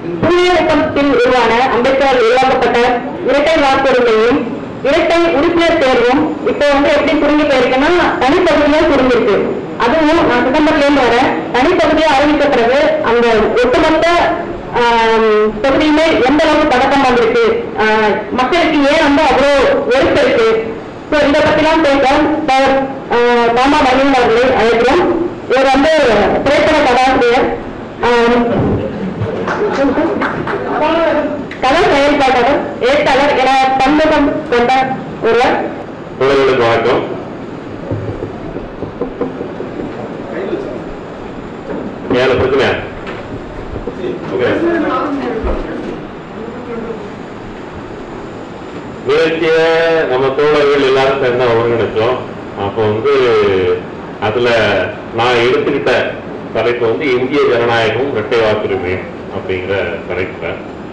புதிய இயக்கத்தில் உருவான அம்பேத்கர் உருவாக்கப்பட்ட இரட்டை வாக்குரிமையும் இரட்டை உறுப்பினர் தேர்வும் இப்போ வந்து எப்படி சுருங்கி போயிருக்குன்னா தனிப்பகுதியா சுருங்கிருக்கு அதுவும் நான் சிதம்பரத்துல இருந்து வரேன் தனிப்பகுதியா அறிவித்த பிறகு அந்த ஒட்டுமொத்த ஆம், தொகுதியுமே எந்த அளவுக்கு பதக்கம் வந்திருக்கு ஆஹ், மக்களுக்கு ஏன் வந்து அவ்வளோ வெறுப்பு இருக்கு ஸோ இதை பத்திலாம் பேச சார் ஆஹ், மாமா மகிழன் அவர்களை அழைக்கிறோம் இவர் வந்து திரைப்பட கதாசிரியர் ஆம், கலை செயல்பாட்டாளர் எழுத்தாளர் என பன்முகம் கொண்ட ஒருவர் உறவுகளுக்கு வணக்கம் ஏழு பிரச்சனை ஓகே நிகழ்ச்சிய நம்ம தோழர்கள் எல்லாரும் சேர்ந்து ஒருங்கிணைச்சோம் அப்போ வந்து அதுல நான் எடுத்துக்கிட்ட தலைப்பு வந்து இந்திய ஜனநாயகம் இரட்டை வாக்குரிமை அப்படிங்கிற தலைப்புல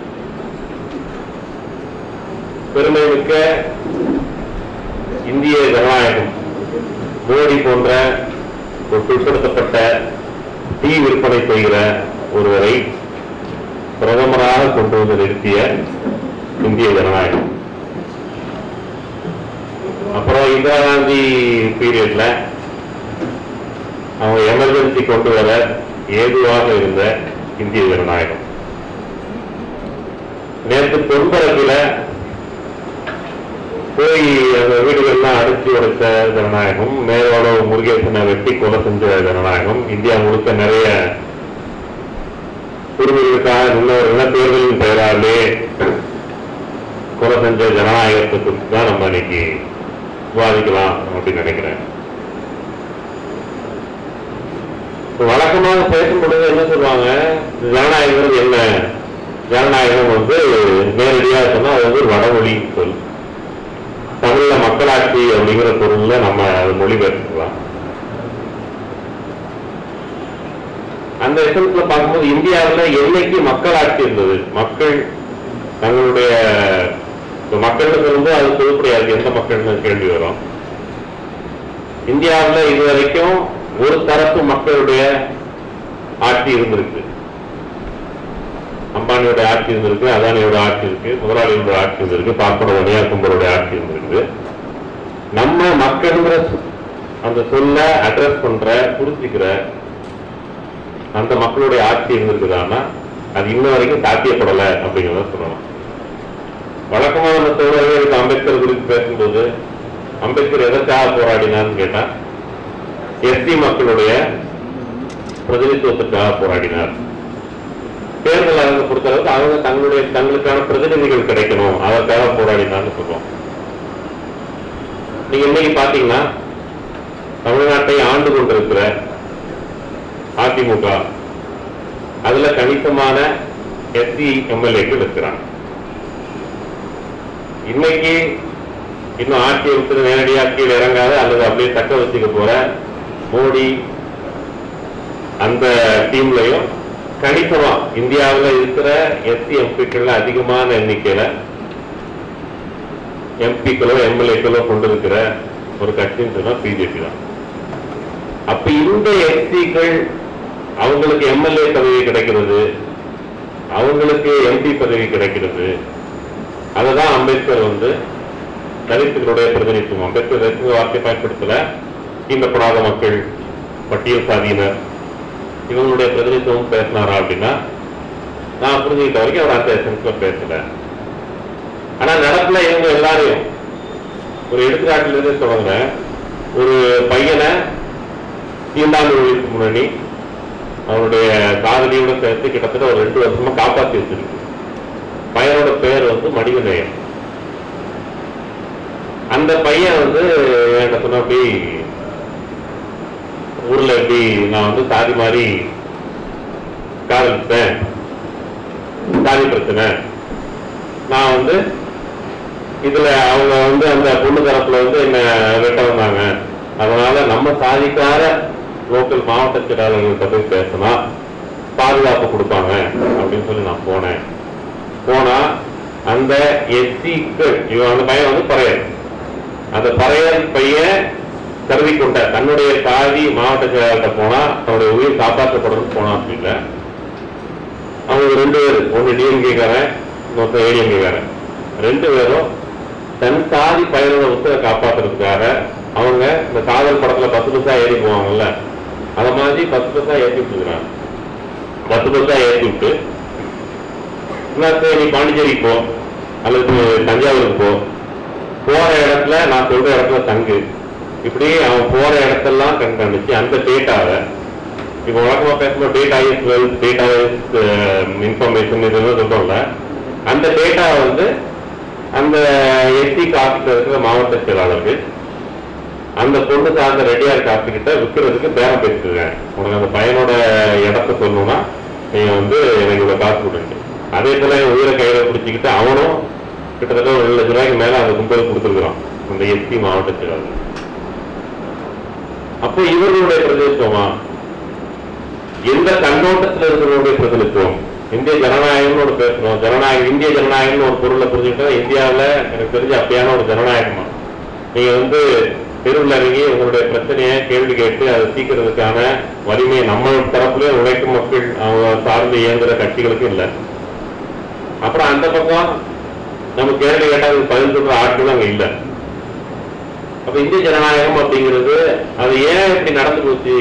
பெருமைமிக்க இந்திய ஜனநாயகம் மோடி போன்ற ஒரு பிற்படுத்தப்பட்ட டீ விற்பனை செய்கிற ஒருவரை பிரதமராக கொண்டு வந்து நிறுத்திய இந்திய ஜனநாயகம் அப்புறம் இந்திரா காந்தி பீரியட்ல அவங்க எமர்ஜென்சி கொண்டு வர ஏதுவாக இருந்த இந்திய ஜனநாயகம் நேற்று பொன்பரப்பில் போய் அந்த வீடுகள்லாம் அடிச்சு உடைத்த ஜனநாயகம் மேலோட முருகேசனை வெட்டி கொலை செஞ்ச ஜனநாயகம் இந்தியா முழுக்க நிறைய உரிமைகளுக்காக நின்றவர்கள் தேர்தலின் பெயராலே கொலை செஞ்ச ஜனநாயகத்தை குறித்து தான் நம்ம இன்னைக்கு விவாதிக்கலாம் அப்படின்னு நினைக்கிறேன் இப்ப வழக்கமாக பேசும்பொழுது என்ன சொல்லுவாங்க ஜனநாயகம் என்ன ஜனநாயகம் வந்து நேரடியாக சொன்னா அது வந்து ஒரு வடமொழி சொல் தமிழ்ல மக்களாட்சி அப்படிங்கிற பொருள்ல நம்ம அது மொழிபெயர்த்துக்கலாம் அந்த எசன்ஸ்ல பார்க்கும்போது இந்தியாவுல என்னைக்கு மக்களாட்சி இருந்தது மக்கள் தங்களுடைய இப்ப மக்கள்னு சொல்லும்போது அது சொல்லப்படியாது எந்த மக்கள்னு கேள்வி வரும் இந்தியாவுல இதுவரைக்கும் ஒரு தரப்பு மக்களுடைய ஆட்சி இருந்திருக்கு அம்பானியோட ஆட்சி இருந்திருக்கு அதானியோட ஆட்சி இருக்கு முதலாளியோட ஆட்சி இருந்திருக்கு பார்ப்பன தனியார் ஆட்சி இருந்திருக்கு நம்ம மக்கள்ங்கிற சொ- அந்த சொல்ல அட்ரஸ் பண்ற புரிஞ்சுக்கிற அந்த மக்களுடைய ஆட்சி இருந்திருக்குதான்னா அது இன்ன வரைக்கும் சாத்தியப்படலை அப்படிங்கிறத சொல்லணும் வழக்கமா நம்ம தோழர்களுக்கு அம்பேத்கர் குறித்து பேசும்போது அம்பேத்கர் எதற்காக போராடினார்னு கேட்டா எஸ்டி மக்களுடைய பிரதிநிதித்துவத்துக்காக போராடினார் தேர்தல் அரங்க பொறுத்தளவுக்கு அவங்க தங்களுடைய தங்களுக்கான பிரதிநிதிகள் கிடைக்கணும் அதற்காக போராடினான்னு சொல்றோம் நீங்க இன்னைக்கு பாத்தீங்கன்னா தமிழ்நாட்டை ஆண்டு கொண்டிருக்கிற அதிமுக அதுல கணிசமான எஸ்சி எம்எல்ஏக்கள் இருக்கிறாங்க இன்னைக்கு இன்னும் ஆட்சி எடுத்து நேரடியாக கீழே இறங்காத அல்லது அப்படியே தக்க வச்சுக்க போற மோடி அந்த டீம்லயும் கணிசமா இந்தியாவுல இருக்கிற எஸ்சி எம்பிக்கள்ல அதிகமான எண்ணிக்கையில எம்பிக்களோ எம்எல்ஏக்களோ கொண்டிருக்கிற ஒரு கட்சின்னு சொன்னா பிஜேபி தான் அப்ப இந்த எஸ்சிகள் அவங்களுக்கு எம்எல்ஏ பதவி கிடைக்கிறது அவங்களுக்கு எம்பி பதவி கிடைக்கிறது அததான் அம்பேத்கர் வந்து தலித்துகளுடைய பிரதிநிதித்துவம் அம்பேத்கர் தலித்து வார்த்தை பயன்படுத்தல தீண்டப்படாத மக்கள் பட்டியல் சாதியினர் இவங்களுடைய பிரதிநிதித்துவம் பேசினாரா அப்படின்னா நான் புரிஞ்சுக்கிட்ட வரைக்கும் அவர் அந்த எசன்ஸ்ல பேசல ஆனா நடப்புல இவங்க எல்லாரையும் ஒரு எடுத்துக்காட்டுல இருந்து சொல்றேன் ஒரு பையனை தீண்டாமை ஒழிப்பு முன்னணி அவருடைய காதலியோட சேர்த்து கிட்டத்தட்ட ஒரு ரெண்டு வருஷமா காப்பாத்தி வச்சிருக்கு பையனோட பேர் வந்து மணிகண்டேயன் அந்த பையன் வந்து என்ன சொன்ன அப்படி ஊர்ல எப்படி நான் வந்து சாதி மாதிரி காதலிச்சேன் சாதி பிரச்சனை நான் வந்து இதுல அவங்க வந்து அந்த பொண்ணு தரப்புல வந்து என்ன வெட்ட வந்தாங்க அதனால நம்ம சாதிக்கார லோக்கல் மாவட்ட செயலாளர்கள்ட்ட போய் பேசினா பாதுகாப்பு கொடுப்பாங்க அப்படின்னு சொல்லி நான் போனேன் போனா அந்த எஸ்சிக்கள் இவன் அந்த பையன் வந்து பறையர் அந்த பறையர் பையன் கருதி கொண்ட தன்னுடைய சாதி மாவட்ட செயலாளர்கிட்ட போனா தன்னுடைய உயிர் காப்பாற்றப்படணும்னு போனா அப்படின்னா அவங்க ரெண்டு பேர் ஒன்று டிஎம்கேக்காரன் இன்னொருத்தன் ஏடிஎம்கேக்காரன் ரெண்டு பேரும் தன் சாதி பயனோட உத்தரை காப்பாத்துறதுக்காக அவங்க இந்த காதல் படத்துல பத்து பைசா ஏறி போவாங்கல்ல அத மாதிரி பத்து பைசா ஏற்றி விட்டுருக்காங்க பத்து பைசா ஏற்றி விட்டு என்ன நீ பாண்டிச்சேரிக்கு போ அல்லது தஞ்சாவூருக்கு போ போற இடத்துல நான் சொல்ற இடத்துல தங்கு இப்படி அவன் போற இடத்தெல்லாம் கண்காணிச்சு அந்த டேட்டாவை இப்போ வழக்கமா பேசும்போது data is wealth data is information இதெல்லாம் சொல்றோம்ல அந்த டேட்டா வந்து அந்த எஸ்டி ஆஃபீஸர் இருக்கிற மாவட்ட செயலாளருக்கு அந்த பொண்ணு சார்ந்த ரெடியார் காப்பி கிட்ட விற்கிறதுக்கு பேரம் பேசிருக்கேன் உனக்கு அந்த பையனோட இடத்த சொல்லணும்னா நீங்க வந்து எனக்கு இவ்வளவு காசு கொடுங்க அதே போல என் உயிரை கையில பிடிச்சிக்கிட்டு அவனும் கிட்டத்தட்ட ஒரு ரெண்டு லட்ச ரூபாய்க்கு மேல அந்த கும்பலுக்கு கொடுத்துருக்கான் அந்த எஸ்டி மாவட்ட செயலாளர் அப்போ இவர்களுடைய பிரதிநிதித்துவமா எந்த கண்ணோட்டத்தில் இருக்கிறவருடைய பிரதிநிதித்துவம் இந்திய ஜனநாயகம்னு ஒரு பேசுறோம் ஜனநாயகம் இந்திய ஜனநாயகம்னு ஒரு பொருளை புரிஞ்சுக்கிட்டா இந்தியாவில் எனக்கு தெரிஞ்ச அப்படியான ஒரு ஜனநாயகமா நீங்க வந்து தெருவில் இறங்கி உங்களுடைய பிரச்சனையை கேள்வி கேட்டு அதை தீர்க்கறதுக்கான வலிமை நம்ம தரப்புல உழைக்கும் மக்கள் அவங்க சார்ந்து இயங்குற கட்சிகளுக்கும் இல்லை அப்புறம் அந்த பக்கம் நம்ம கேள்வி கேட்டா அதுக்கு பதில் சொல்ற ஆட்களும் அங்க இல்லை அப்ப இந்திய ஜனநாயகம் அப்படிங்கிறது அது ஏன் இப்படி நடந்து போச்சு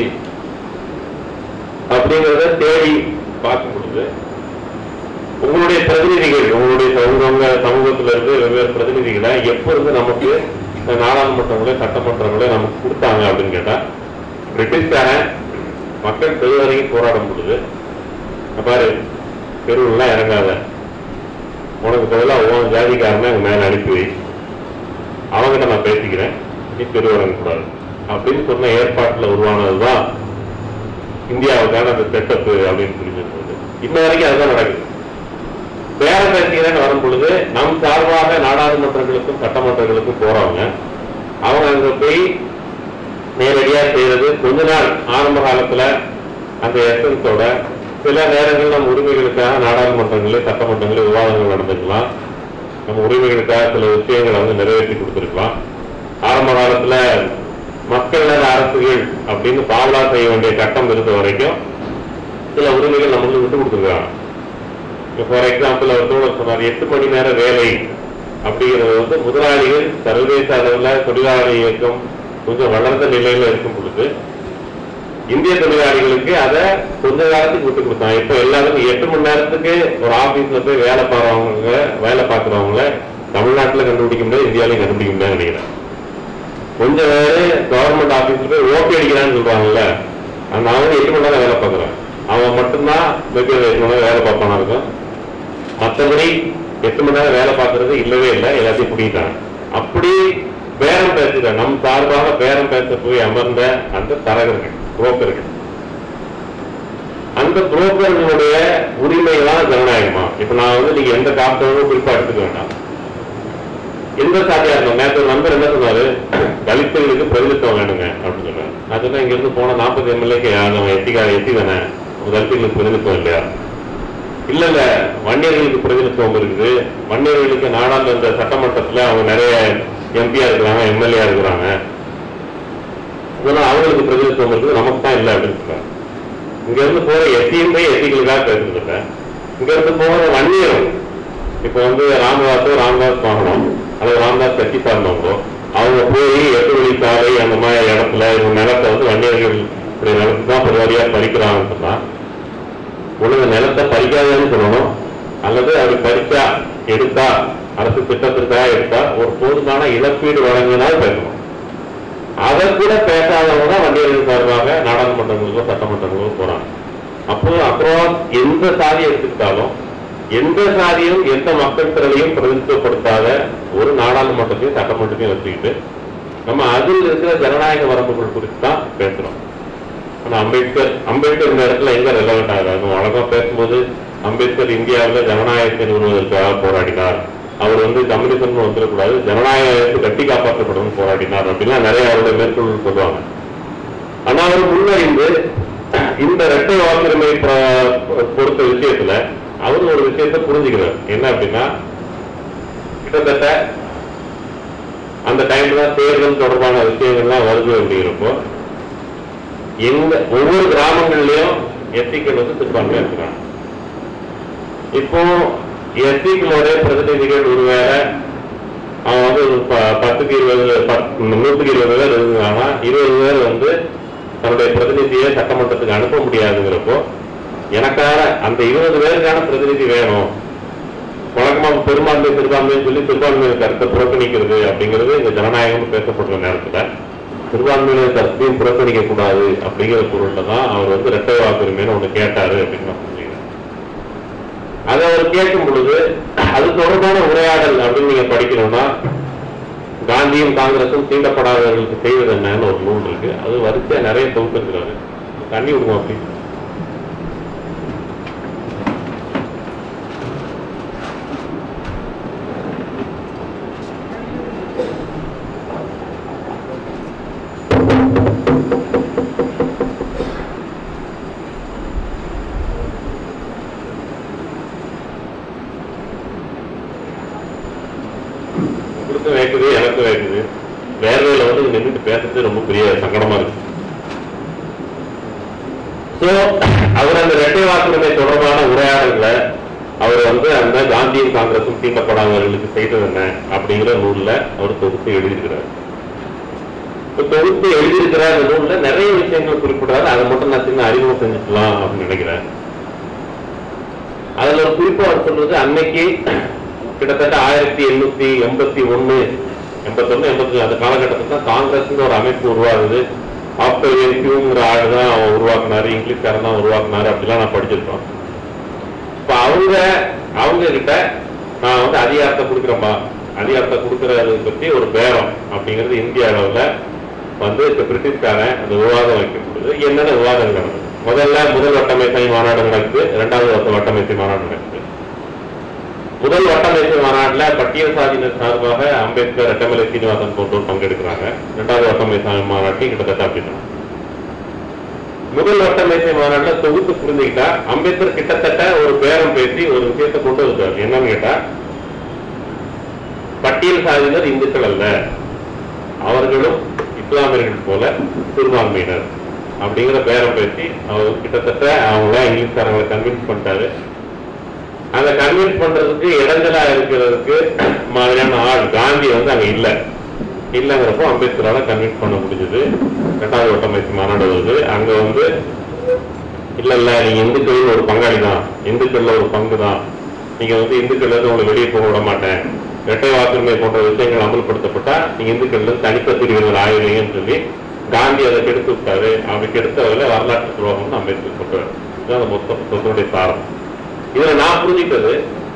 அப்படிங்கிறத தேடி பார்க்கும் பொழுது உங்களுடைய பிரதிநிதிகள் உங்களுடைய உங்க சமூகத்துல இருந்து வெவ்வேறு பிரதிநிதிகளை எப்ப இருந்து நமக்கு இந்த நாடாளுமன்றங்களே சட்டமன்றங்களே நமக்கு கொடுத்தாங்க அப்படின்னு கேட்டா பிரிட்டிஷ்காரன் மக்கள் தெருவரைக்கு போராடும் பொழுது "இங்க பாரு தெருவுலாம் இறங்காத உனக்கு பதிலாக உன் ஜாதிக்காரனை அங்க மேல அனுப்பி வை அவங்ககிட்ட நான் பேசிக்கிறேன் நீ தெருவரங்க கூடாது அப்படின்னு சொன்ன ஏற்பாட்டுல உருவானதுதான் இந்தியாவுக்கான அந்த செட்டப் அப்படின்னு சொல்லி சொல்றது இன்ன வரைக்கும் அதுதான் நடக்குது பேர பேசுகிறேன்னு வரும் பொழுது நம் சார்பாக நாடாளுமன்றங்களுக்கும் சட்டமன்றங்களுக்கும் போறவங்க அவங்க அங்க போய் நேரடியா செய்யறது கொஞ்ச நாள் ஆரம்ப காலத்துல அந்த எசன்ஸோட சில நேரங்கள் நம்ம உரிமைகளுக்காக நாடாளுமன்றங்களில் சட்டமன்றங்களில் விவாதங்கள் நடந்துக்கலாம் நம்ம உரிமைகளுக்காக சில விஷயங்களை வந்து நிறைவேற்றி கொடுத்துருக்கலாம் ஆரம்ப காலத்துல மக்கள் நல அரசுகள் அப்படின்னு பாவலா செய்ய வேண்டிய சட்டம் இருந்த வரைக்கும் சில உரிமைகள் நம்மளுக்கு விட்டு கொடுத்துருக்காங்க ஃபார் எக்ஸாம்பிள் அவர் தோழர் சொன்னார் எட்டு மணி நேர வேலை அப்படிங்கிறது வந்து முதலாளிகள் சர்வதேச அளவில் தொழிலாளர் இயக்கம் கொஞ்சம் வளர்ந்த நிலையில இருக்கும் பொழுது இந்திய தொழிலாளிகளுக்கு அதை கொஞ்ச காலத்துக்கு விட்டு கொடுத்தாங்க இப்ப எல்லாருக்கும் எட்டு மணி நேரத்துக்கு ஒரு ஆபீஸ்ல போய் வேலை பார்க்கறவங்க வேலை பார்க்கறவங்கள தமிழ்நாட்டுல கண்டுபிடிக்க முடியாது இந்தியாவிலையும் கண்டுபிடிக்க முடியாது நினைக்கிறேன் கொஞ்ச பேரு கவர்மெண்ட் ஆபீஸ்ல போய் ஓபி அடிக்கிறான்னு சொல்றாங்கல்ல அந்த அவங்க எட்டு மணி நேரம் வேலை பார்க்கறான் அவன் மட்டும்தான் வெற்றி எட்டு மணி நேரம் வேலை பார்ப்பானா இருக்கும் மற்றபடி எட்டு மணி நேரம் வேலை பார்க்கறது இல்லவே இல்லை எல்லாத்தையும் பிடிக்கிட்டாங்க அப்படி பேரம் பேசுகிற நம் சார்பாக பேரம் பேச போய் அமர்ந்த அந்த தரகர்கள் புரோக்கர்கள் அந்த புரோக்கர்களுடைய உரிமை தான் ஜனநாயகமா இப்ப நான் வந்து நீங்க எந்த காப்பிட்டோட குறிப்பா எடுத்துக்க வேண்டாம் எந்த சாதியா இருந்தோம் நேற்று ஒரு நண்பர் என்ன சொன்னாரு தலித்துகளுக்கு பிரதிநிதித்துவம் வேணுங்க அப்படின்னு சொன்னாரு நான் சொன்னேன் இங்க இருந்து போன நாற்பது எம்எல்ஏக்கு அவன் எத்திக்கார எத்தி தானே தலித்துகளுக்கு பிரதிநிதித்துவம் இல்லையா இல்ல இல்ல வன்னியர்களுக்கு பிரதிநிதித்துவம் இருக்குது வன்னியர்களுக்கு நாடாளுமன்ற சட்டமன்றத்துல அவங்க நிறைய எம்பியா இருக்கிறாங்க எம்எல்ஏ இருக்கிறாங்க இதெல்லாம் அவங்களுக்கு பிரதிநிதித்துவம் இருக்குது நமக்கு தான் இல்லை அப்படின்னு சொல்றாங்க இங்க இருந்து போற எத்தியும் போய் எத்திகளுக்காக பேசுறது இல்ல இங்க இருந்து போற வன்னியரும் இப்ப வந்து ராமதாஸோ ராமதாஸ் வாகனம் அல்லது ராமதாஸ் கட்சி சார்ந்தவங்களோ அவங்க போய் எட்டு வழி சாலை அந்த மாதிரி இடத்துல இவங்க நிலத்தை வந்து வன்னியர்கள் இப்படி நிலத்தை தான் பெருவாரியா பறிக்கிறாங்கன்னு சொன்னா ஒழுங்கு நிலத்தை பறிக்காதேன்னு சொல்லணும் அல்லது அப்படி பறிச்சா எடுத்தா அரசு திட்டத்திற்காக எடுத்தா ஒரு போதுமான இழப்பீடு வழங்கினால் பேசணும் அதை கூட பேசாதவங்க தான் வண்டியர்கள் சார்பாக நாடாளுமன்றங்களுக்கோ சட்டமன்றங்களுக்கோ போறாங்க அப்போ அப்புறம் எந்த சாதி எடுத்துக்கிட்டாலும் எந்த சாதியும் எந்த மக்கள் திறனையும் பிரதிநிதித்துவப்படுத்தாத ஒரு நாடாளுமன்றத்தையும் சட்டமன்றத்தையும் வச்சுக்கிட்டு நம்ம அதில் இருக்கிற ஜனநாயக வரம்புகள் குறித்து தான் பேசுறோம் ஆனா அம்பேத்கர் அம்பேத்கர் இந்த இடத்துல எங்க ரெலவெண்ட் ஆகாது வழக்கமா பேசும்போது அம்பேத்கர் இந்தியாவில் ஜனநாயகத்தை நிறுவுவதற்காக போராடினார் அவர் வந்து கம்யூனிசம் வந்துடக்கூடாது ஜனநாயகத்தை கட்டி காப்பாற்றப்படும் போராடினார் அப்படின்லாம் நிறைய அவருடைய மேற்கொள் சொல்லுவாங்க ஆனா அவர் முன்னறிந்து இந்த இரட்டை வாக்குரிமை ப- பொறுத்த விஷயத்துல அவர் ஒரு விஷயத்தை புரிஞ்சுக்கிறார் என்ன அப்படின்னா கிட்டத்தட்ட அந்த டைம்ல தான் தேர்தல் தொடர்பான விஷயங்கள்லாம் வருது அப்படிங்கிறப்போ எங்க ஒவ்வொரு கிராமங்கள்லயும் எத்திக்கள் வந்து சிறுபான்மையா இருக்கிறாங்க இப்போ எஸ்சிகளோட பிரதிநிதிகள் ஒருவேளை அவன் வந்து ஒரு ப- பத்துக்கு இருபது பத்- நூத்துக்கு இருபது பேர் இருந்தாங்கன்னா இருபது பேர் வந்து தன்னுடைய பிரதிநிதியை சட்டமன்றத்துக்கு அனுப்ப முடியாதுங்கிறப்போ எனக்கான அந்த இருபது பேருக்கான பிரதிநிதி வேணும் வழக்கமா பெரும்பான்மை சிறுபான்மைன்னு சொல்லி சிறுபான்மையினர் கருத்தை புறக்கணிக்கிறது அப்படிங்கிறது இந்த ஜனநாயகம் பேசப்படுற நேரத்துல சிறுபான்மையினர் கருத்தையும் புறக்கணிக்க கூடாது அப்படிங்கிற பொருள்ல தான் அவர் வந்து இரட்டை வாக்குரிமைன்னு ஒண்ணு கேட்டாரு அப்படின்னு நான் சொல்லிடுறேன் அதை அவர் கேட்கும் பொழுது அது தொடர்பான உரையாடல் அப்படின்னு நீங்க படிக்கணும்னா காந்தியும் காங்கிரசும் தீண்டப்படாதவர்களுக்கு செய்வது என்னன்னு ஒரு நூல் இருக்கு அது வரிசையா நிறைய தொகுத்துருக்கிறாரு தண்ணி விடுவோம் அப்படி உங்களுக்கும் வேக்குது எனக்கும் வேக்குது வேர்வையில வந்து நின்றுட்டு பேசுறது ரொம்ப பெரிய சங்கடமா இருக்கு சோ அவர் அந்த இரட்டை வாக்குரிமை தொடர்பான உரையாடல்களை அவர் வந்து அந்த காந்தியும் காங்கிரசும் தீண்டப்படாதவர்களுக்கு செய்தது என்ன அப்படிங்கிற நூல்ல அவர் தொகுத்து எழுதியிருக்கிறார் இப்ப தொகுத்து எழுதியிருக்கிற அந்த நூல்ல நிறைய விஷயங்கள் குறிப்பிடுறாரு அதை மட்டும் நான் சின்ன அறிமுகம் செஞ்சுக்கலாம் அப்படின்னு நினைக்கிறேன் அதுல ஒரு குறிப்பா அவர் சொல்றது அன்னைக்கு கிட்டத்தட்ட ஆயிரத்தி எண்ணூத்தி எண்பத்தி ஒண்ணு எண்பத்தொன்னு எண்பத்தி அந்த காலகட்டத்தில் தான் காங்கிரஸ்ங்கிற ஒரு அமைப்பு உருவாகுது ஆப்டர் கியூங்கிற ஆள் தான் அவன் உருவாக்குனாரு இங்கிலீஷ்காரன் தான் உருவாக்குனாரு அப்படிலாம் நான் படிச்சிருக்கோம் இப்ப அவங்க அவங்க கிட்ட நான் வந்து அதிகாரத்தை கொடுக்குறேன்பா அதிகாரத்தை கொடுக்கறத பத்தி ஒரு பேரம் அப்படிங்கிறது இந்திய அளவுல வந்து இப்ப பிரிட்டிஷ்காரன் அந்த விவாதம் வைக்கும் பொழுது என்னென்ன விவாதம் நடந்தது முதல்ல முதல் வட்டமேசை மாநாடு நடக்குது இரண்டாவது வட்ட வட்டமேசை மாநாடு நடக்குது முதல் வட்டமேசை மாநாட்டுல பட்டியல் சாதியினர் சார்பாக அம்பேத்கர் ரெட்டமலை சீனிவாசன் போன்றோர் பங்கெடுக்கிறாங்க இரண்டாவது வட்டமேசை மாநாட்டையும் கிட்டத்தட்ட அப்படிதான் முதல் வட்டமேசை மாநாட்டுல தொகுத்து புரிஞ்சுக்கிட்டா அம்பேத்கர் கிட்டத்தட்ட ஒரு பேரம் பேசி ஒரு விஷயத்தை கொண்டு வந்தார் என்னன்னு கேட்டா பட்டியல் சாதியினர் இந்துக்கள் அல்ல அவர்களும் இஸ்லாமியர்கள் போல சிறுபான்மையினர் அப்படிங்கிற பேரம் பேசி அவர் கிட்டத்தட்ட அவங்கள இங்கிலீஷ்காரங்களை கன்வின்ஸ் பண்ணிட்டாரு அந்த கன்வின்ஸ் பண்றதுக்கு இடைஞ்சலா இருக்கிறதுக்கு மாதிரியான ஆள் காந்தி வந்து அங்க இல்ல இல்லைங்கிறப்போ அம்பேத்கரால கன்வின்ஸ் பண்ண முடிஞ்சது ரெண்டாவது வட்டமைப்பு மாநாடு வருது அங்க வந்து இல்ல இல்ல நீங்க இந்துக்களில் ஒரு பங்காளி தான் இந்துக்கள்ல ஒரு பங்கு தான் நீங்க வந்து இந்துக்கள்ல இருந்து உங்களை வெளியே போக விட மாட்டேன் இரட்டை வாக்குரிமை போன்ற விஷயங்கள் அமல்படுத்தப்பட்டா நீங்க இந்துக்கள்ல இருந்து தனித்த பிரிவினர் ஆயிடுவீங்கன்னு சொல்லி காந்தி அதை கெடுத்து விட்டாரு அப்படி கெடுத்தவர்கள வரலாற்று துரோகம்னு அம்பேத்கர் சொல்றாரு இதுதான் அந்த மொத்த புத்தகத்தினுடைய சாரம் இதுல நான் புரிஞ்சுக்கிட்டது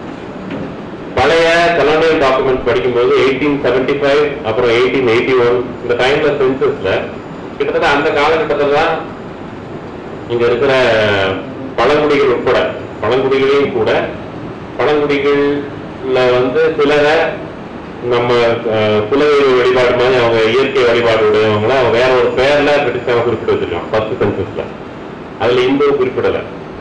பழைய கலோனியல் டாக்குமெண்ட்ஸ் படிக்கும்போது எயிட்டீன் செவன்டி ஃபைவ் அப்புறம் எயிட்டீன் எயிட்டி ஒன் இந்த டைம்ல சென்சஸ்ல கிட்டத்தட்ட அந்த காலகட்டத்தில் தான் இங்க இருக்கிற பழங்குடிகள் உட்பட பழங்குடிகளையும் கூட பழங்குடிகள்ல வந்து சிலரை நம்ம அஹ், குலதெய்வ வழிபாடு மாதிரி அவங்க இயற்கை வழிபாடு உடையவங்கள அவங்க வேற ஒரு பேர்ல பிரிட்டிஷாக குறிப்பிட்டு வச்சிருக்கான் ஃபர்ஸ்ட் சென்சஸ்ல அதுல இந்து குறிப்பிடல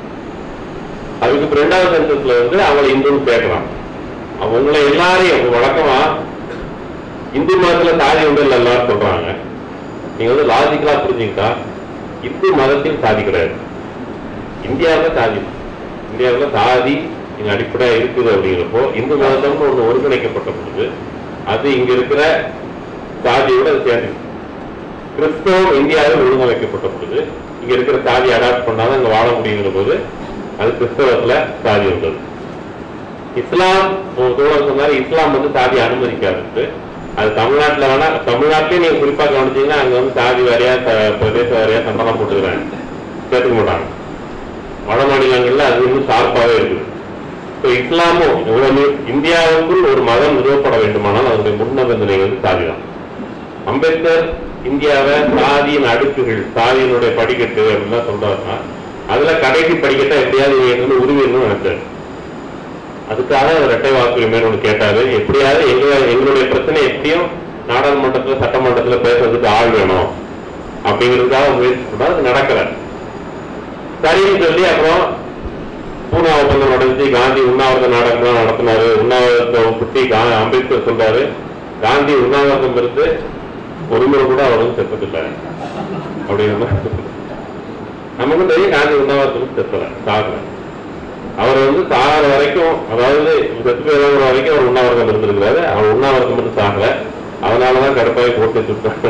அதுக்கு அப்புறம் ரெண்டாவது சென்சஸ்ல வந்து அவங்களை இந்துன்னு சேர்க்கலாம் அவங்கள எல்லாரையும் வழக்கமா இந்து மதத்துல சாதி உண்டு இல்ல எல்லாரும் சொல்றாங்க நீங்க வந்து லாஜிக்கலா புரிஞ்சுக்கிட்டா இந்து மதத்தில் சாதி கிடையாது இந்தியாவில் சாதி இந்தியாவில் சாதி இங்க அடிப்படையா இருக்குது அப்படிங்கிறப்போ இந்து மதத்தோடு ஒன்று ஒருங்கிணைக்கப்பட்ட பொழுது அது இங்க இருக்கிற சாதியோட அது சேர்ந்து கிறிஸ்தவம் இந்தியாவில் ஒழுங்கமைக்கப்பட்ட பொழுது இங்க இருக்கிற சாதி அடாப்ட் பண்ணாதான் இங்க வாழ முடியுங்கிற போது அது கிறிஸ்தவத்துல சாதி உள்ளது இஸ்லாம் ஒரு தோழர் சொன்னாரு இஸ்லாம் வந்து சாதி அனுமதிக்காது அது தமிழ்நாட்டுல வேணா தமிழ்நாட்டிலே நீங்க குறிப்பா கவனிச்சீங்கன்னா அங்க வந்து சாதி வாரியா ச- பிரதேச வாரியா சண்டனம் போட்டுக்கிறாங்க சேர்த்துக்க மாட்டாங்க வட மாநிலங்கள்ல அது இன்னும் ஷார்ப்பாவே இருக்குது So, இஸ்லாமும் இவ்வளவு இந்தியாவுக்குள் ஒரு மதம் நிறுவப்பட வேண்டுமானால் அதனுடைய முன்நிபந்தனை வந்து சாதி தான் அம்பேத்கர் இந்தியாவை சாதியின் அடுக்குகள் சாதியினுடைய படிக்கட்டு அப்படின்லாம் சொல்றாருன்னா அதுல கடைசி படிக்கட்டை எப்படியாவது இவங்க உருவிடணும்னு நினைச்சாரு அதுக்காக அவர் இரட்டை வாக்குரிமைன்னு ஒண்ணு கேட்டாரு எப்படியாவது எங்க எங்களுடைய பிரச்சனை எப்படியும் நாடாளுமன்றத்துல சட்டமன்றத்துல பேசுறதுக்கு ஆள் வேணும் அப்படிங்கிறதுக்காக முயற்சி பண்ணா அது நடக்கல சரின்னு சொல்லி அப்புறம் பூனா ஒப்பந்தம் நடந்துச்சு காந்தி உண்ணாவிரத நாடகம் தான் நடத்தினாரு உண்ணாவிரதத்தை பத்தி கா- அம்பேத்கர் சொல்றாரு காந்தி உண்ணாவிரதம் இருந்து ஒரு முறை கூட அவர் வந்து செத்ததில்லை அப்படிங்கிற மாதிரி நமக்கும் தெரியும் காந்தி உண்ணாவிரதம் செத்தல சாகல அவர் வந்து சாகிற வரைக்கும் அதாவது செத்து போயிடுற வரைக்கும் அவர் உண்ணாவிரதம் இருந்திருக்கிறாரு அவர் உண்ணாவிரதம் இருந்து சாகல அதனாலதான் கடுப்பாய் போட்டு சுட்டாங்க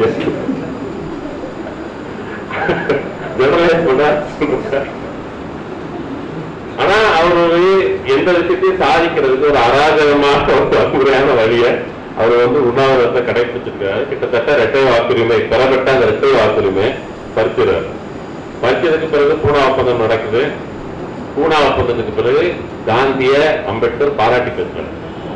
ஜெனரலைஸ் பண்ண ஆனா அவர் ஒரு எந்த விஷயத்தையும் சாதிக்கிறதுக்கு ஒரு அராஜகமான ஒரு வன்முறையான வழிய அவர் வந்து உண்ணாவிரதத்தை கடைபிடிச்சிருக்காரு கிட்டத்தட்ட இரட்டை வாக்குரிமை பெறப்பட்ட அந்த இரட்டை வாக்குரிமை பறிச்சிடுறாரு பறிச்சதுக்கு பிறகு பூனா ஒப்பந்தம் நடக்குது பூனா ஒப்பந்தத்துக்கு பிறகு காந்திய அம்பேத்கர் பாராட்டி பேசுறாரு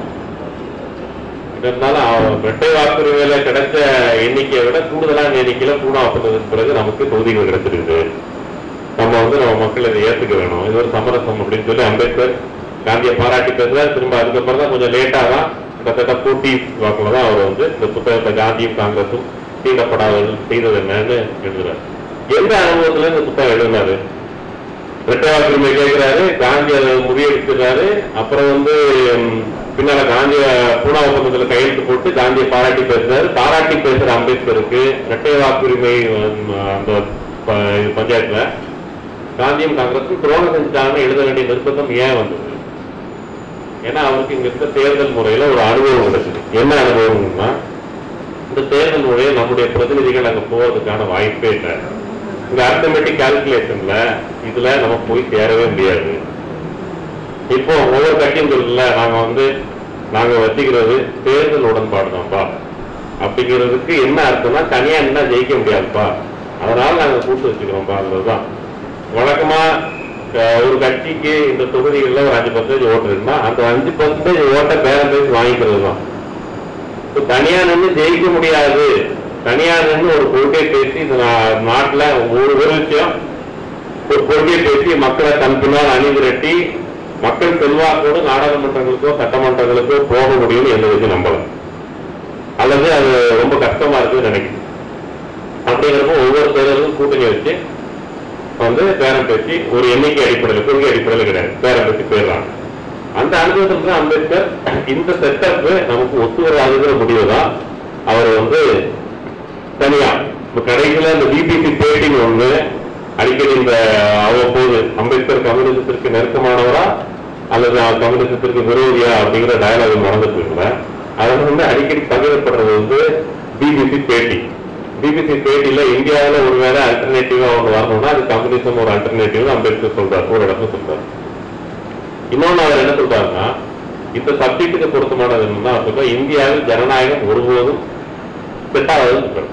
இருந்தாலும் அவ- இரட்டை வாக்குரிமையில கிடைச்ச எண்ணிக்கையை விட கூடுதலான எண்ணிக்கையில பூனா ஒப்பந்தத்துக்கு பிறகு நமக்கு தொகுதிகள் கிடைச்சிருக்கு நம்ம வந்து நம்ம மக்கள் இதை ஏத்துக்க வேணும் இது ஒரு சமரசம் அப்படின்னு சொல்லி அம்பேத்கர் காந்தியை பாராட்டி பேசுறாரு திரும்ப அதுக்கப்புறம் தான் கொஞ்சம் லேட்டா தான் கிட்டத்தட்ட போட்டி வாக்குல தான் அவர் வந்து இந்த புத்தகத்தை காந்தியும் காங்கிரஸும் தீண்டப்படாதவர்கள் செய்தது என்னன்னு எழுதுறாரு எந்த அனுபவத்துல இந்த புத்தகம் எழுதினாரு இரட்டை வாக்குரிமை கேட்கிறாரு காந்தி அதை முறியடிச்சிடுறாரு அப்புறம் வந்து ம், பின்னால காந்திய பூனா ஒப்பந்தத்துல கையெழுத்து போட்டு காந்தியை பாராட்டி பேசுறாரு பாராட்டி பேசுற அம்பேத்கருக்கு இரட்டை வாக்குரிமை ம், அந்த ப- இது பஞ்சாயத்துல காந்தியும் காங்கிரஸும் துரோகம் செஞ்சுட்டாங்கன்னு எழுத வேண்டிய நிர்பந்தம் ஏன் வந்தது ஏன்னா அவருக்கு இங்க இருக்க தேர்தல் முறையில ஒரு அனுபவம் கிடைச்சது என்ன அனுபவம்னா இந்த தேர்தல் முறையை நம்முடைய பிரதிநிதிகள் அங்க போவதற்கான வாய்ப்பே இல்லை இந்த அர்த்தமெட்டிக் கால்குலேஷன்ல இதுல நம்ம போய் சேரவே முடியாது இப்போ ஒவ்வொரு கட்சியும் சொல்லல நாங்க வந்து நாங்க வச்சுக்கிறது தேர்தல் உடன்பாடு தான்ப்பா அப்படிங்கிறதுக்கு என்ன அர்த்தம்னா தனியா என்ன ஜெயிக்க முடியாதுப்பா அதனால நாங்க கூட்டு வச்சுக்கிறோம்ப்பா அதுதான் வழக்கமா அஹ், ஒரு கட்சிக்கு இந்த தொகுதிகளில் ஒரு அஞ்சு பர்சன்டேஜ் ஓட்டு இருக்குன்னா அந்த அஞ்சு பர்சன்டேஜ் ஓட்டை பேரம் பேசி வாங்கிக்கிறது தான் இப்ப தனியா நின்று ஜெயிக்க முடியாது தனியா நின்று ஒரு கொள்கை பேசி இந்த நா- நாட்டுல ஒரு ஒரு விஷயம் ஒரு கொள்கை பேசி மக்களை தன் பின்னால் அணிதிரட்டி மக்கள் செல்வாக்கோடு நாடாளுமன்றங்களுக்கோ சட்டமன்றங்களுக்கோ போக முடியும்னு எந்த வச்சு நம்பலாம் அல்லது அது ரொம்ப கஷ்டமா இருக்குன்னு நினைக்கிறேன் அப்படிங்கிறப்போ ஒவ்வொரு தேர்தலும் கூட்டணி வச்சு வந்து பேரம் பேசி ஒரு எண்ணிக்கை அடிப்படையில் கொள்கை அடிப்படையில் கிடையாது பேரம் பேசி போயிடுறாங்க அந்த அனுபவத்தில் தான் அம்பேத்கர் இந்த செட்டப் நமக்கு ஒத்து வராதுங்கிற முடிவு தான் அவர் வந்து தனியா இப்ப கடைசியில இந்த பிபிசி பேட்டிங் ஒண்ணு அடிக்கடி இந்த அவ்வப்போது அம்பேத்கர் கம்யூனிசத்திற்கு நெருக்கமானவரா அல்லது கம்யூனிசத்திற்கு விரோதியா அப்படிங்கிற டயலாக் நடந்துட்டு இருக்குல்ல அதுல வந்து அடிக்கடி பகிரப்படுறது வந்து பிபிசி பேட்டி பிபிசி பேட்டியில இந்தியாவில் ஒருவேளை அல்டர்னேட்டிவா ஒன்று வரணும்னா அது கம்யூனிசம் ஒரு அல்டர்னேட்டிவ் அம்பேத்கர் சொல்றாரு ஒரு இடத்துல சொல்றாரு இன்னொன்னு அவர் என்ன சொல்றாருன்னா இந்த சப்ஜெக்டுக்கு பொருத்தமானது என்னன்னா அவர் சொல்றாரு, இந்தியாவில் ஜனநாயகம் ஒருபோதும் செட் ஆகாதுன்னு சொல்றாரு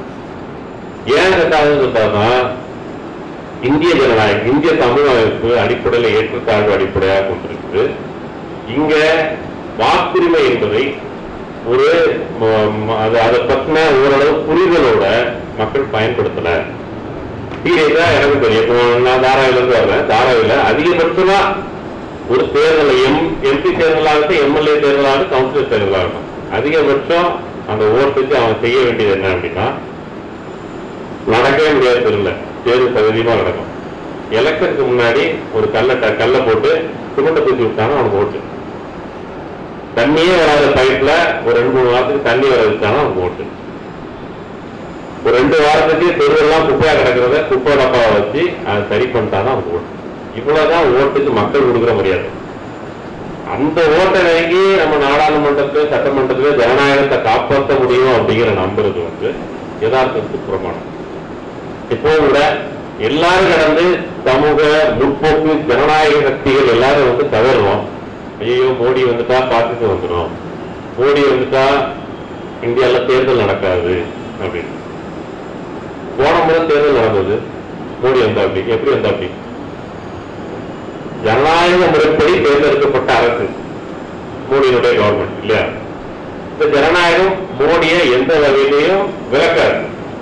ஏன் செட் ஆகுதுன்னு சொல்றாருன்னா இந்திய ஜனநாயகம் இந்திய சமூகமைப்பு அடிப்படையில் ஏற்றத்தாழ்வு அடிப்படையாக கொண்டிருக்குது இங்க வாக்குரிமை என்பதை ஒரு ம- அது அதை பத்தின ஓரளவு புரிதலோட மக்கள் பயன்படுத்தல சீரியஸா எனக்கு தெரியும் இப்போ நான் தாராவில இருந்து வரேன் தாராவில அதிகபட்சமா ஒரு தேர்தல் எம் எம்பி தேர்தலாகட்டும் எம்எல்ஏ தேர்தலாகட்டும் கவுன்சிலர் தேர்தலாகட்டும் அதிகபட்சம் அந்த ஓட்டுக்கு அவன் செய்ய வேண்டியது என்ன அப்படின்னா நடக்கவே முடியாது தெரியல தேர்வு சதவீதமா நடக்கும் எலெக்ஷனுக்கு முன்னாடி ஒரு கல்லை ட- கல்லை போட்டு சிமெண்ட்டை தூக்கி விட்டானா அவனுக்கு ஓட்டு தண்ணியே வராத பைப்ல ஒரு ரெண்டு மூணு வாரத்துக்கு தண்ணி வர வச்சானா அவனுக்கு ஓட்டு ஒரு ரெண்டு வாரத்துக்கு தெருவெல்லாம் குப்பையா கிடக்கிறத குப்பை டப்பாவை வச்சு அதை சரி பண்ணிட்டானா அவனுக்கு ஓட்டு இவ்வளவுதான் ஓட்டுக்கு மக்கள் கொடுக்குற மரியாதை அந்த ஓட்டை வாங்கி நம்ம நாடாளுமன்றத்துல சட்டமன்றத்துல ஜனநாயகத்தை காப்பாற்ற முடியும் அப்படிங்கிற நம்புறது வந்து யதார்த்தத்துக்கு புறமானம் இப்போ கூட எல்லாரும் கடந்து சமூக முற்போக்கு ஜனநாயக சக்திகள் எல்லாரும் வந்து தவறுறோம் ஐயோ மோடி வந்துட்டா பாசிசம் வந்துடும் மோடி வந்துட்டா இந்தியால தேர்தல் நடக்காது அப்படின்னு போன முறை தேர்தல் நடந்தது மோடி வந்தா அப்படி எப்படி வந்தா அப்படி ஜனநாயக முறைப்படி தேர்ந்தெடுக்கப்பட்ட அரசு மோடியினுடைய கவர்மெண்ட் இல்லையா இந்த ஜனநாயகம் மோடியை எந்த வகையிலையும் விளக்காது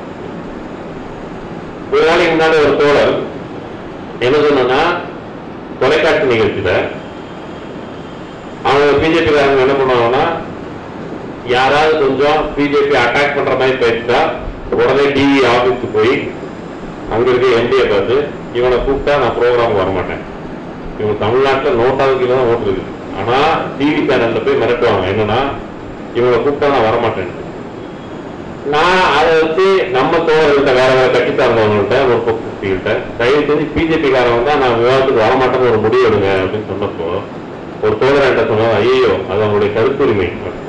ஒரு நாளைக்கு முன்னாடி ஒரு தோழர் என்ன சொன்னா தொலைக்காட்சி நிகழ்ச்சியில அவங்க பிஜேபி காரங்க என்ன பண்ணுவாங்கன்னா யாராவது கொஞ்சம் பிஜேபி அட்டாக் பண்ற மாதிரி பேசிட்டா உடனே டிவி ஆபீஸ்க்கு போய் அங்க இருக்க எம்பியை பார்த்து இவனை கூப்பிட்டா நான் ப்ரோக்ராம் வர மாட்டேன் இவங்க தமிழ்நாட்டுல நோட்டாவது கீழே தான் ஓட்டு இருக்குது ஆனா டிவி சேனல்ல போய் மிரட்டுவாங்க என்னன்னா இவங்களை கூப்பிட்டா நான் வரமாட்டேன் நான் அதை வச்சு நம்ம தோழர்கள்ட்ட வேற வேற கட்சி சார்ந்தவங்கள்ட்ட ஒரு பொக்கிட்ட தயவு செஞ்சு பிஜேபி காரங்க தான் நான் விவாதத்துக்கு வரமாட்டேன்னு ஒரு முடிவு எடுங்க அப்படின்னு சொன்னப்போ ஒரு தோழர் என்கிட்ட சொன்னாங்க ஐயோ அது அவங்களுடைய கருத்துரிமை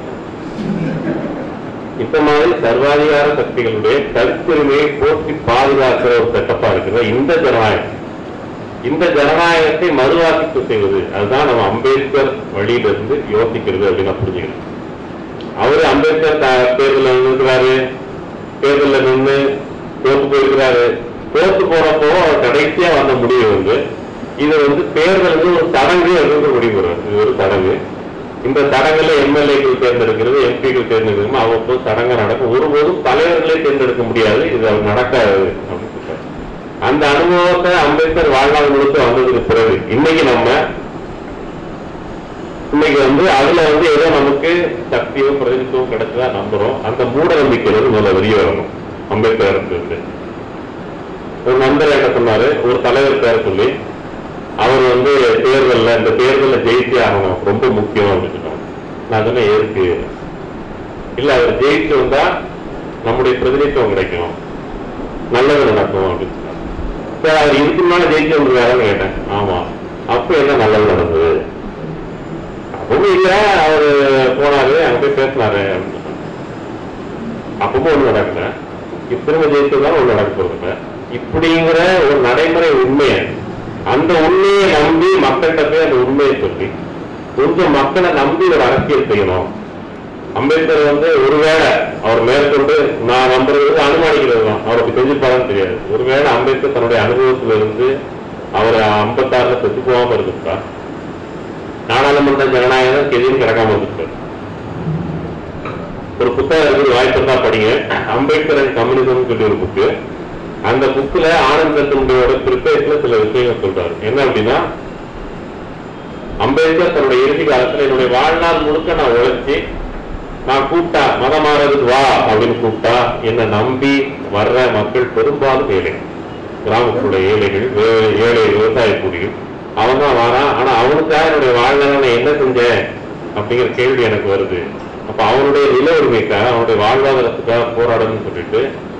இந்த மாதிரி சர்வாதிகார சக்திகளுடைய கருத்துரிமையை போற்றி பாதுகாக்கிற ஒரு செட்டப்பா இருக்குது இந்த ஜனநாயகம் இந்த ஜனநாயகத்தை மறுவாசிப்பு செய்வது அதுதான் நம்ம அம்பேத்கர் வழியிலிருந்து யோசிக்கிறது அப்படின்னு நான் புரிஞ்சுக்கிறேன் அவரு அம்பேத்கர் த- தேர்தல்ல நின்றுக்கிறாரு தேர்தல்ல நின்று தோத்து போயிருக்கிறாரு தோத்து போறப்போ அவர் கடைசியா வந்த முடிவு வந்து இது வந்து தேர்தல் வந்து ஒரு சடங்கு அப்படின்னு முடிவு வரும் இது ஒரு சடங்கு இந்த சடங்குல எம்எல்ஏக்கள் தேர்ந்தெடுக்கிறது எம்பிக்கள் தேர்ந்தெடுக்கிறது அவ்வப்போது சடங்கு நடக்கும் ஒருபோதும் தலைவர்களே தேர்ந்தெடுக்க முடியாது இது அவர் நடக்காது அப்படின்னு சொல்றாரு அந்த அனுபவத்தை அம்பேத்கர் வாழ்நாள் முழுக்க வந்ததுக்கு பிறகு இன்னைக்கு நம்ம இன்னைக்கு வந்து அதுல வந்து ஏதோ நமக்கு சக்தியோ பிரதிநிதித்துவம் கிடைச்சதா நம்புறோம் அந்த மூட நம்பிக்கையில இருந்து முதல்ல வெளியே வரணும் அம்பேத்கர் இருந்து ஒரு நண்பர் என்ன சொன்னாரு ஒரு தலைவர் பேர சொல்லி அவர் வந்து தேர்தல்ல இந்த தேர்தல்ல ஜெயிச்சே ஆகணும் ரொம்ப முக்கியம் அப்படின்னு சொன்னாங்க நான் சொன்னேன் எதுக்கு இல்ல அவர் ஜெயிச்சு வந்தா நம்முடைய பிரதிநிதித்துவம் கிடைக்கும் நல்லது நடக்கும் அப்படின்னு சொன்னாங்க சார் அவர் இதுக்கு முன்னால ஜெயிச்சு வந்திருக்காருன்னு கேட்டேன் ஆமா அப்ப என்ன நல்லது நடந்தது அப்பவும் இல்ல அவரு போனாரு அங்க போய் பேசினாரு அப்படின்னு சொன்னாங்க. அப்பவும் ஒண்ணு நடக்கல இப்ப திரும்ப ஜெயிச்சதுதான் ஒண்ணு நடக்க போறது இப்படிங்கிற ஒரு நடைமுறை உண்மையை அந்த உண்மையை நம்பி மக்கள்கிட்ட போய் அந்த உண்மையை சொல்லி கொஞ்சம் மக்களை நம்பி ஒரு அரசியல் செய்யணும் அம்பேத்கர் வந்து ஒருவேளை அவர் மேற்கொண்டு நான் நம்புறது வந்து அனுமானிக்கிறது தான் அவருக்கு செஞ்சிருப்பாருன்னு தெரியாது ஒருவேளை அம்பேத்கர் தன்னுடைய அனுபவத்துல இருந்து அவர் ஐம்பத்தாறுல செத்து போகாம இருந்திருக்கா நாடாளுமன்ற ஜனநாயகம் கெதியும் கிடக்காம இருந்திருக்காரு ஒரு புத்தகம் இருக்குது வாய்ப்பு இருந்தா படிங்க அம்பேத்கர் அண்ட் கம்யூனிசம் சொல்லி ஒரு புக்கு அந்த புக்ல ஆனந்த் தத்துடைய பிரிப்பேஸ்ல சில விஷயங்கள் சொல்றாரு என்ன அப்படின்னா அம்பேத்கர் தன்னுடைய இறுதி காலத்துல என்னுடைய வாழ்நாள் முழுக்க நான் உழைச்சி நான் கூப்பிட்டா மதம் மாறதுக்கு வா அப்படின்னு கூப்பிட்டா என்னை நம்பி வர்ற மக்கள் பெரும்பாலும் ஏழை கிராமத்துடைய ஏழைகள் வே- ஏழை விவசாய கூலிகள் அவன் தான் வரான் ஆனா அவனுக்காக என்னுடைய வாழ்நாள் நான் என்ன செஞ்சேன் அப்படிங்கிற கேள்வி எனக்கு வருது அப்ப அவனுடைய நில உரிமைக்காக அவனுடைய வாழ்வாதாரத்துக்காக போராடணும்னு சொல்லிட்டு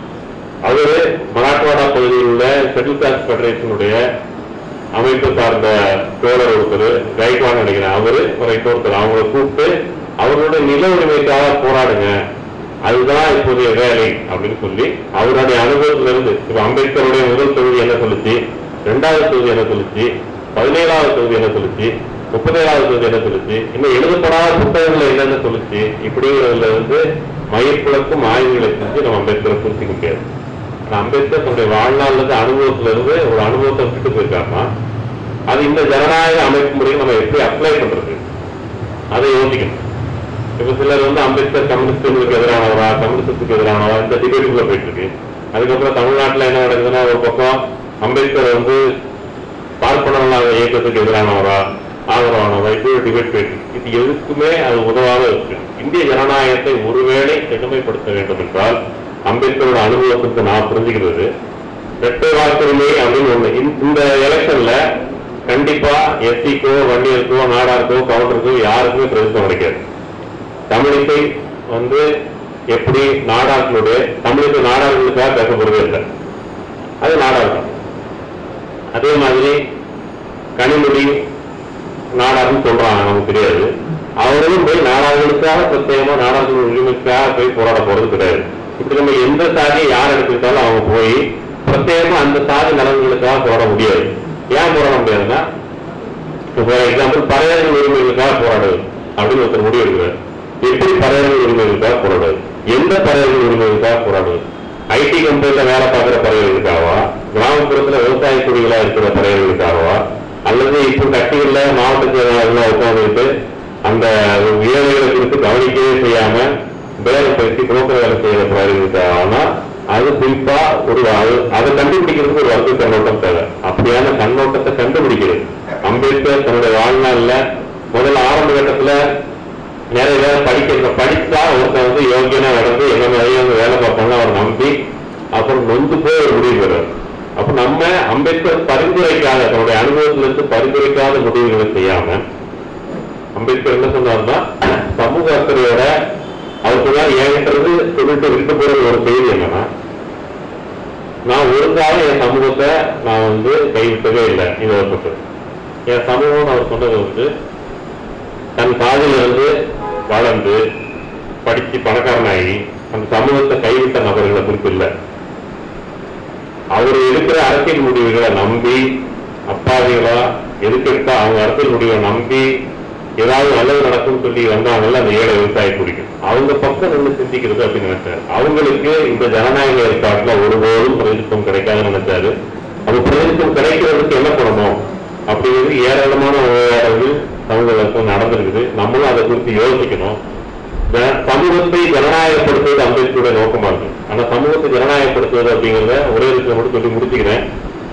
அவரு மராட்வாடா பகுதியில் உள்ள ஷெட்யூல் காஸ்ட் ஃபெடரேஷனுடைய அமைப்பு சார்ந்த தோழர் ஒருத்தர் கைக்வான் நினைக்கிறேன் அவரு ஒரு இன்னொருத்தர் அவங்களை கூப்பிட்டு அவர்களுடைய நில உரிமைக்காக போராடுங்க அதுதான் இப்போதைய வேலை அப்படின்னு சொல்லி அவருடைய அனுபவத்துல இருந்து இப்ப அம்பேத்கருடைய முதல் தொகுதி என்ன சொல்லுச்சு இரண்டாவது தொகுதி என்ன சொல்லுச்சு பதினேழாவது தொகுதி என்ன சொல்லுச்சு முப்பத்தேழாவது தொகுதி என்ன சொல்லுச்சு இன்னும் எழுதப்படாத புத்தகங்கள் என்னென்ன சொல்லுச்சு இப்படிங்கிறதுல வந்து மயிர்குலக்கும் ஆய்வுகளை செஞ்சு நம்ம அம்பேத்கரை புரிஞ்சிக்க முடியாது ஆனா அம்பேத்கர் தன்னுடைய வாழ்நாள்ல இருந்து அனுபவத்துல இருந்து ஒரு அனுபவத்தை விட்டுட்டு போயிருக்காருன்னா அது இந்த ஜனநாயக அமைப்பு முறையை நம்ம எப்படி அப்ளை பண்றது அதை யோசிக்கணும் இப்ப சிலர் வந்து அம்பேத்கர் கம்யூனிஸ்டுகளுக்கு எதிரானவரா கம்யூனிஸ்டுக்கு எதிரானவரா இந்த டிபேட்டுக்குள்ள போயிட்டு இருக்கு அதுக்கப்புறம் தமிழ்நாட்டுல என்ன நடக்குதுன்னா ஒரு பக்கம் அம்பேத்கர் வந்து பார்ப்பனர்களாக இயக்கத்துக்கு எதிரானவரா ஆதரவானவரா இப்படி ஒரு டிபேட் போயிட்டு இருக்கு. இது எதுக்குமே அது உதவாக இருக்கு இந்திய ஜனநாயகத்தை ஒருவேளை செழுமைப்படுத்த வேண்டும் என்றால் அம்பேத்கரோட அனுபவத்துக்கு நான் புரிஞ்சுக்கிறது இரட்டை வாக்குரிமை அப்படின்னு ஒண்ணு இந்த- இந்த எலெக்ஷன்ல கண்டிப்பா எஸ்சிக்கோ வண்டியருக்கோ நாடாருக்கோ கவுண்டருக்கோ யாருக்குமே பிரதிநிதித்துவம் கிடைக்காது தமிழிசை வந்து எப்படி நாடார்களுடைய தமிழிசை நாடார்களுக்காக பேசப்படுறதே இல்லை அது நாடார் தான் அதே மாதிரி கனிமொழி நாடார்னு சொல்றாங்க நமக்கு தெரியாது அவர்களும் போய் நாடார்களுக்காக பிரத்யேகமா நாடார்கள் உரிமைக்காக போய் போராட போறது கிடையாது இப்படி நம்ம எந்த சாதியை யார் எடுத்துக்கிட்டாலும் அவங்க போய் பிரத்யேகமா அந்த சாதி நலன்களுக்காக போராட முடியாது ஏன் போராட முடியாதுன்னா ஃபார் எக்ஸாம்பிள் பறையர்கள் உரிமைகளுக்காக போராடுவது அப்படின்னு ஒருத்தர் முடிவு எடுக்கிறார் எப்படி பறையர்கள் உரிமைகளுக்காக போராடுவது எந்த பறையர்கள் உரிமைகளுக்காக போராடுவது ஐடி கம்பெனில வேலை பார்க்குற பறையர்களுக்காகவா கிராமப்புறத்துல விவசாய குடிகளா இருக்கிற பறையர்களுக்காகவா அல்லது இப்போ கட்டிகள்ல மாவட்ட செயலாளர்களா உட்கார்ந்துட்டு அந்த ஏழைகளை குறித்து கவனிக்கவே செய்யாம வேலை பேசி புரோக்கர் வேலை செய்யற பறையர்களுக்காகனா அது குறிப்பா ஒரு அது- அதை கண்டுபிடிக்கிறதுக்கு ஒரு வர்க்க கண்ணோட்டம் தேவை அப்படியான கண்ணோட்டத்தை கண்டுபிடிக்கிறது அம்பேத்கர் தன்னுடைய வாழ்நாள்ல முதல்ல ஆரம்ப கட்டத்துல நிறைய பேர் படிக்கிறத படிச்சா ஒருத்தன் வந்து யோகியனா நடந்து என்ன மாதிரியே வந்து வேலை பார்ப்பாங்க அவர் நம்பி அப்புறம் நொந்து போய் ஒரு முடிவு பெறார் அப்ப நம்ம அம்பேத்கர் பரிந்துரைக்காத தன்னுடைய அனுபவத்திலிருந்து பரிந்துரைக்காத முடிவுகளை செய்யாம அம்பேத்கர் என்ன சொன்னார்னா சமூக அக்கறையோட அவர் சொன்னார் என்கிட்டது சொல்லிட்டு விட்டு போறது ஒரு செய்தி என்னன்னா நான் ஒழுங்காக என் சமூகத்தை நான் வந்து கைவிட்டதே இல்லை இது ஒரு பக்கம் என் சமூகம் அவர் சொன்னது வந்து தன் காதில் இருந்து வளர்ந்து படிச்சு பணக்காரனாகி அந்த சமூகத்தை கைவிட்ட நபர்களை குறிப்பில்லை அவர் எடுக்கிற அரசியல் முடிவுகளை நம்பி அப்பாவிகளா எதுக்கெடுத்தா அவங்க அரசியல் முடிவை நம்பி ஏதாவது நல்லது நடக்கும்னு சொல்லி வந்தாங்கல்ல அந்த ஏழை விவசாய குடிக்கும் அவங்க பக்கம் நின்று சிந்திக்கிறது அப்படின்னு நினைச்சாரு அவங்களுக்கு இந்த ஜனநாயக ஏற்பாட்டுல ஒருபோதும் பிரதிநிதித்துவம் கிடைக்காதுன்னு நினைச்சாரு அது பிரதிநிதித்துவம் கிடைக்கிறதுக்கு என்ன பண்ணணும் அப்படிங்கிறது ஏராளமான விவகாரங்கள் சமூகத்தில் நடந்திருக்குது நம்மளும் அதை குறித்து யோசிக்கணும் ஜன- சமூகத்தை ஜனநாயகப்படுத்துவது அம்பேத்கருடைய நோக்கமா இருக்கு ஆனா சமூகத்தை ஜனநாயகப்படுத்துவது அப்படிங்கறத ஒரே விஷயம் மட்டும் சொல்லி முடிச்சுக்கிறேன்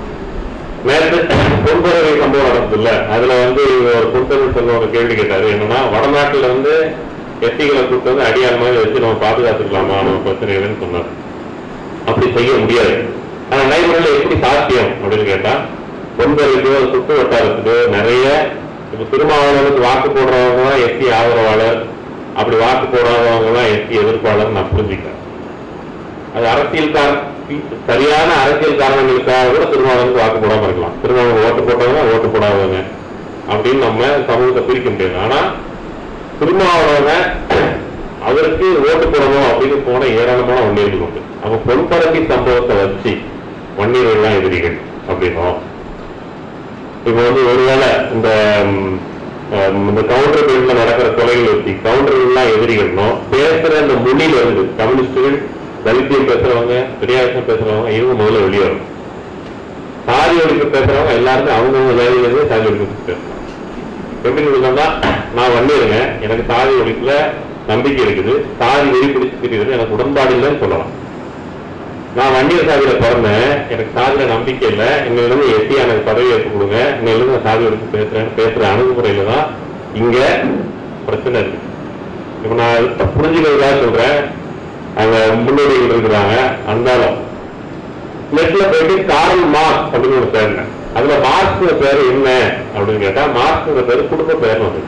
நேற்று பொன்பறவை சம்பவம் நடந்ததுல்ல அதுல வந்து ஒரு பொன்தமிழ் செல்வம் ஒரு கேள்வி கேட்டாரு என்னன்னா வடநாட்டுல வந்து எஸ்டிகளை கூப்பிட்டு வந்து அடியார் மாதிரி வச்சு நம்ம பாதுகாத்துக்கலாமா நம்ம பிரச்சனை இல்லைன்னு சொன்னார் அப்படி செய்ய முடியாது ஆனா நடைமுறையில எப்படி சாத்தியம் அப்படின்னு கேட்டா பொன்பருக்கு சுற்று வட்டாரத்துக்கு நிறைய இப்ப திருமாவளவனுக்கு வாக்கு போடுறவங்க தான் எஸ்டி ஆதரவாளர் அப்படி வாக்கு போடாதவங்க தான் எஸ்டி எதிர்ப்பாளர் நான் புரிஞ்சுக்கிறேன் அது அரசியல் கார சரியான அரசியல் காரணங்களுக்காக கூட திருமாவளவனுக்கு வாக்கு போடாம இருக்கலாம் திருமாவளவன் ஓட்டு போட்டவங்க ஓட்டு போடாதவங்க அப்படின்னு நம்ம சமூகத்தை பிரிக்க முடியாது ஆனா திருமாவளவன் அவருக்கு ஓட்டு போடணும் அப்படின்னு போன ஏராளமான வன்னியர்கள் உண்டு அப்ப பொன்பரப்பி சம்பவத்தை வச்சு வன்னியர்கள்லாம் எதிரிகள் அப்படின்னோம் இப்ப வந்து ஒருவேளை இந்த ம், அஹ், இந்த கவுண்டர் பில்ட்ல நடக்கிற கொலைகள் வச்சு கவுண்டர்கள்லாம் எதிரிகள்னோ பேசுற அந்த மொழியில இருந்து கம்யூனிஸ்டுகள் தலித்தியம் பேசுறவங்க பெரியாரிசம் பேசுறவங்க இவங்க முதல்ல வெளியே வரணும் சாதி ஒழிப்பு பேசுறவங்க எல்லாருமே அவங்கவுங்க வேலையில இருந்து சாதி ஒழிப்பு பேசுறாங்க எப்படி இருந்தா நான் வந்திருங்க எனக்கு சாதி ஒழிப்புல நம்பிக்கை இருக்குது சாதி வெறி பிடிச்சு தெரியுது எனக்கு உடன்பாடு இல்லைன்னு சொல்லலாம் நான் வண்டியர் சாதியில பிறந்தேன் எனக்கு சாதியில நம்பிக்கை இல்லை இன்னிலிருந்து எஸ்டி எனக்கு பதவி ஏற்று கொடுங்க இன்னிலிருந்து நான் சாதி ஒழிப்பு பேசுறேன்னு பேசுற அணுகுமுறையில தான் இங்க பிரச்சனை இருக்கு இப்ப நான் இப்ப புரிஞ்சுக்கிறதுக்காக சொல்றேன் அங்க முன்னோடிகள் இருக்கிறாங்க அந்தாலும் நெட்ல போயிட்டு காரல் மார்க்ஸ் அப்படின்னு ஒரு பேருங்க அதுல மார்க்ஸ்ங்கிற பேரு என்ன அப்படின்னு கேட்டா மார்க்ஸ்ங்கிற பேரு குடும்ப பேர்னு வந்து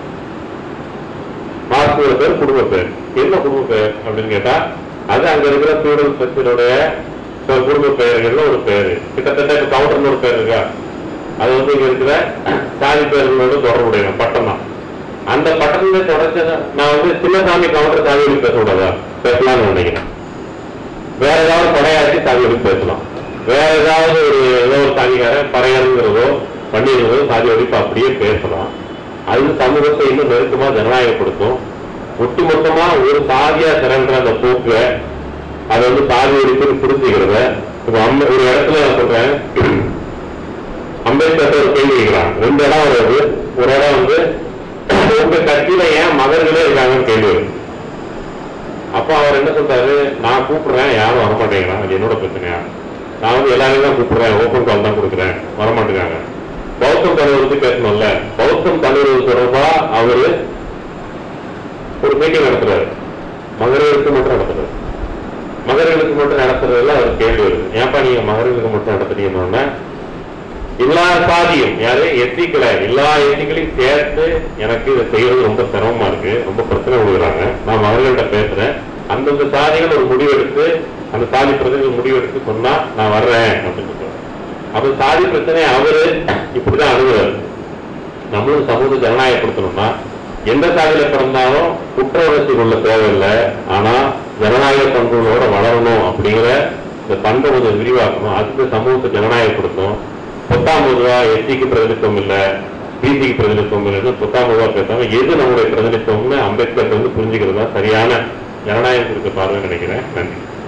மார்க்ஸ்ங்கிற பேர் குடும்ப பேர் என்ன குடும்ப பேர் அப்படின்னு கேட்டா அது அங்க இருக்கிற பீடல் சத்தினுடைய குடும்ப பெயர்கள்ல ஒரு பேரு கிட்டத்தட்ட இப்ப கவுண்டர்னு ஒரு பேர் இருக்கா அது வந்து இங்க இருக்கிற சாதி பேர்களோட தொடர்புடைய பட்டம் தான் அந்த பட்டணத்தை தொடர்ச்சி நான் வந்து சின்னசாமி கவுண்டர் சாதி வழி பேசக்கூடாதா பேசலாம்னு நினைக்கிறேன் வேற ஏதாவது படையாச்சு சாதி வழி பேசலாம் வேற ஏதாவது ஒரு ஏதோ ஒரு சாதிக்காரன் பறையருங்கிறதோ பண்டிகைகளோ சாதி ஒழிப்பு அப்படியே பேசலாம் அது சமூகத்தை இன்னும் நெருக்கமா ஜனநாயகப்படுத்தும் ஒட்டுமொத்தமா ஒரு சாதியா திரண்ட அந்த போக்கு அதை வந்து சாதி ஒழிப்புன்னு புரிஞ்சுக்கிறத இப்ப அம்ப ஒரு இடத்துல நான் சொல்றேன் அம்பேத்கர் ஒரு கேள்வி கேட்கிறான் ரெண்டு இடம் வருது ஒரு இடம் வந்து உங்க கட்சியில ஏன் மகர்களே இருக்காங்கன்னு கேள்வி வருது அப்ப அவர் என்ன சொல்றாரு நான் கூப்பிடுறேன் யாரும் வரமாட்டேங்கிறான் அது என்னோட பிரச்சனையா நான் வந்து எல்லாரையும் தான் கூப்பிடுறேன் ஓப்பன் கால் தான் கொடுக்குறேன் வரமாட்டேங்கிறாங்க பௌத்தம் தலைவர் பத்தி பேசணும்ல பௌத்தம் தலைவர் தொடர்பா அவரு ஒரு மீட்டிங் நடத்துறாரு மகர்களுக்கு மட்டும் நடத்துறாரு மகர்களுக்கு மட்டும் நடத்துறதுல அவர் கேள்வி வருது ஏன்பா நீங்க மகர்களுக்கு மட்டும் நடத்துறீங்கன்னா எல்லா சாதியும் யாரு எத்திக்களை எல்லா எத்திக்களையும் சேர்த்து எனக்கு இதை செய்யறது ரொம்ப சிரமமா இருக்கு ரொம்ப பிரச்சனை கொடுக்குறாங்க நான் மகள்கிட்ட பேசுறேன் அந்தந்த சாதிகள் ஒரு முடிவெடுத்து அந்த சாதி பிரதிநிதிகள் முடிவெடுத்து சொன்னா நான் வர்றேன் அப்படின்னு சொல்றாரு அப்ப சாதி பிரச்சனை அவரு இப்படிதான் அணுகுறாரு நம்மளும் சமூக ஜனநாயகப்படுத்தணும்னா எந்த சாதியில பிறந்தாலும் குற்ற உணர்ச்சி கொள்ள தேவையில்லை ஆனா ஜனநாயக பண்புகளோட வளரணும் அப்படிங்கிற இந்த பண்பை கொஞ்சம் விரிவாக்கணும் அதுக்கு சமூகத்தை ஜனநாயகப்படுத்தும் பத்தாம் ரூபா எஸ்சிக்கு பிரதிநிதித்துவம் இல்ல பிசிக்கு பிரதிநிதித்துவம் இல்லைன்னு பத்தாம் ரூபா பேசாம எது நம்முடைய பிரதிநிதித்துவம்னு அம்பேத்கர் வந்து புரிஞ்சுக்கிறது தான் சரியான ஜனநாயகத்திற்கு பார்வைன்னு நினைக்கிறேன் நன்றி